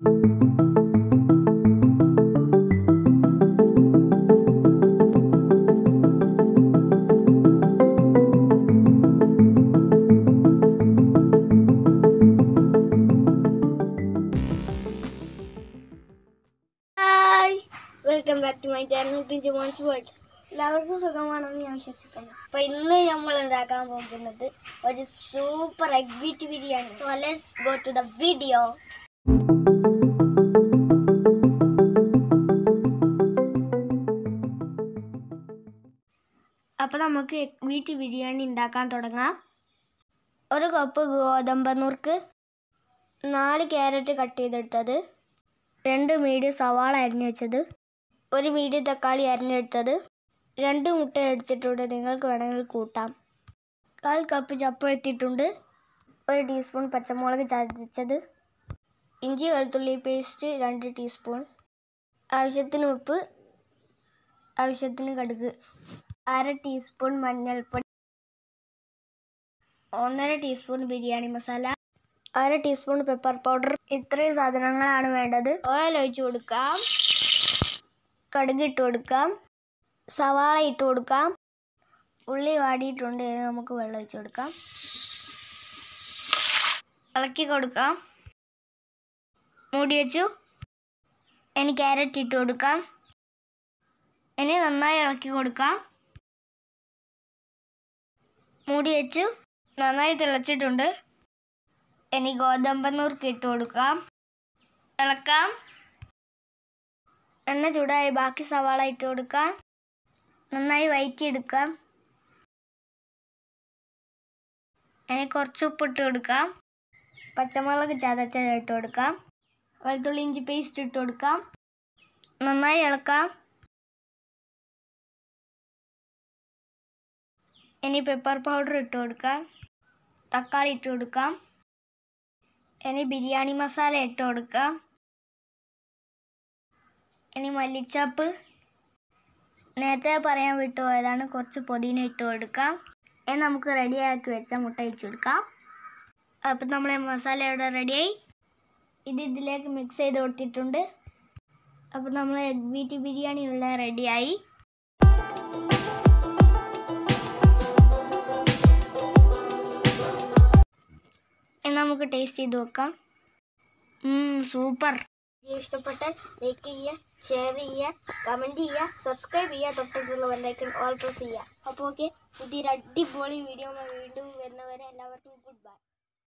hi welcome back to my channel പിഞ്ചു മോൻസ് world എല്ലാവർക്കും സുഖമാണെന്ന് ഞാൻ വിശ്വസിക്കുന്നു അപ്പൊ ഇന്ന് നമ്മൾ ഉണ്ടാക്കാൻ പോകുന്നത് ഒരു super egg beat biryani so let's go to the video അപ്പൊ നമുക്ക് എഗ് ബീറ്റ് ബിരിയാണി ഉണ്ടാക്കാൻ തുടങ്ങാം ഒരു കപ്പ് ഗോതമ്പ് നുറുക്ക് നാല് ക്യാരറ്റ് കട്ട് ചെയ്തെടുത്തത് രണ്ട് മീഡിയം സവാള അരിഞ്ഞു വെച്ചത് ഒരു മീഡിയം തക്കാളി അരിഞ്ഞെടുത്തത് രണ്ട് മുട്ട എടുത്തിട്ടുണ്ട് നിങ്ങൾക്ക് വേണമെങ്കിൽ കൂട്ടാം കാൽ കപ്പ് ചപ്പ് എടുത്തിട്ടുണ്ട് ഒരു ടീസ്പൂൺ പച്ചമുളക് ചതച്ചത് ഇഞ്ചി വെളുത്തുള്ളി പേസ്റ്റ് രണ്ട് ടീസ്പൂൺ ആവശ്യത്തിന് ഉപ്പ് ആവശ്യത്തിന് കടുക് അര ടീസ്പൂൺ മഞ്ഞൾപ്പൊടി ഒന്നര ടീസ്പൂൺ ബിരിയാണി മസാല അര ടീസ്പൂൺ പെപ്പർ പൗഡർ ഇത്രയും സാധനങ്ങളാണ് വേണ്ടത് ഓയിൽ ഒഴിച്ചു കൊടുക്കാം കടുക് ഇട്ട് കൊടുക്കാം സവാള ഇട്ട് കൊടുക്കാം ഉള്ളി വാടിയിട്ടുണ്ട് ഇനി നമുക്ക് വെള്ളം ഒഴിച്ചു കൊടുക്കാം ഇളക്കി കൊടുക്കാം മൂടി വെച്ചു ഇനി ക്യാരറ്റ് ഇട്ട് കൊടുക്കാം ഇനി നന്നായി ഇളക്കി കൊടുക്കാം മൂടി വെച്ചു നന്നായി തിളച്ചിട്ടുണ്ട് ഇനി ഗോതമ്പ് നുറുക്ക് ഇട്ട് കൊടുക്കാം ഇളക്കാം എണ്ണ ചൂടായി ബാക്കി സവാള ഇട്ട് കൊടുക്കാം നന്നായി വയറ്റിയെടുക്കാം ഇനി കുറച്ച് ഉപ്പിട്ട് കൊടുക്കാം പച്ചമുളക് ചതച്ചത് ഇട്ട് കൊടുക്കാം വെളുത്തുള്ളി ഇഞ്ചി പേസ്റ്റ് ഇട്ട് കൊടുക്കാം നന്നായി ഇളക്കാം ഇനി പെപ്പർ പൗഡർ ഇട്ട് കൊടുക്കാം തക്കാളി ഇട്ട് കൊടുക്കാം ഇനി ബിരിയാണി മസാല ഇട്ട് കൊടുക്കാം ഇനി മല്ലിച്ചപ്പ് നേരത്തെ പറയാൻ വിട്ടുപോയതാണ് കുറച്ച് പൊതിന ഇട്ട് കൊടുക്കാം ഇനി നമുക്ക് റെഡിയാക്കി വെച്ച മുട്ട ഇട്ട് കൊടുക്കാം അപ്പം നമ്മളെ മസാല ഇവിടെ റെഡിയായി ഇത് ഇതിലേക്ക് മിക്സ് ചെയ്ത് കൊടുത്തിട്ടുണ്ട് അപ്പം നമ്മൾ എഗ് ബീറ്റ് ബിരിയാണി ഉള്ള റെഡിയായി ഇനി നമുക്ക് ടേസ്റ്റ് ചെയ്ത് നോക്കാം സൂപ്പർ ഇഷ്ടപ്പെട്ടാൽ ലൈക്ക് ചെയ്യുക ഷെയർ ചെയ്യുക കമൻറ്റ് ചെയ്യുക സബ്സ്ക്രൈബ് ചെയ്യുക തൊട്ടടുത്തുള്ള ബെല്ലൈക്കൺ ഓൾ പ്രസ് ചെയ്യുക അപ്പോൾ ഓക്കെ പുതിയൊരു അടിപൊളി വീഡിയോ വീണ്ടും വരുന്നവരെ എല്ലാവർക്കും ഗുഡ് ബൈ